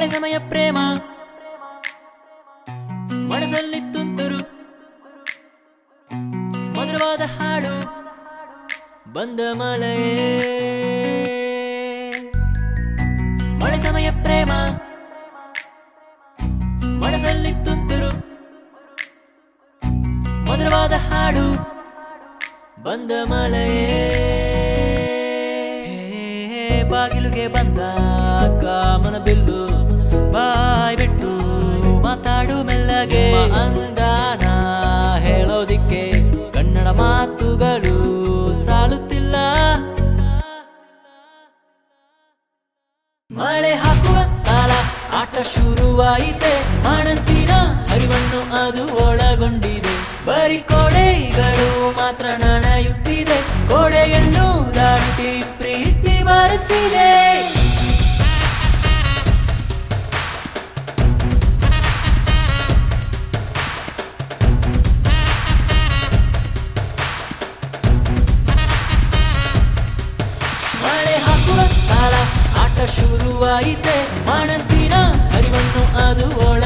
ಮಳೆ ಸಮಯ ಪ್ರೇಮ ಮನಸ್ಸಲ್ಲಿ ತುಂತುರು ಮಧುರವಾದ ಹಾಡು ಬಂದ ಮಳೆಯೇ ಮಳೆ ಸಮಯ ಪ್ರೇಮ ಮನಸ್ಸಲ್ಲಿ ತುಂತುರು ಮಧುರವಾದ ಹಾಡು ಬಂದ ಮಳೆಯೇ ಬಾಗಿಲುಗೆ ಬಂದ ಕಾಮನ ಬಿಲ್ಲು ಬಾಯ್ ಬಿಟ್ಟು ಮಾತಾಡು ಮೆಲ್ಲಗೆ ಅಂದಾನ ಹೇಳೋದಿಕ್ಕೆ ಕನ್ನಡ ಮಾತುಗಳು ಸಾಲುತ್ತಿಲ್ಲ ಮಳೆ ಹಾಕುವ ತಾಳ ಆಟ ಶುರುವಾಯಿತೆ ಮನಸ್ಸಿನ ಹರಿವನ್ನು ಅದು ಒಳಗೊಂಡಿದೆ ಬರೀ ಕೋಡೆಗಳು ಮಾತ್ರ ನಡೆಯುತ್ತಿದೆ ಕೋಡೆಯನ್ನು ದಾಟಿ ಪ್ರೀತಿ ಬರುತ್ತಿದೆ ಮಳೆ ಹಾಕುವ ತಾಳ ಆಟ ಶುರುವಾಯಿತೆ ಮನಸ್ಸಿನ ಹರಿವನ್ನು ಅದು ಒಳ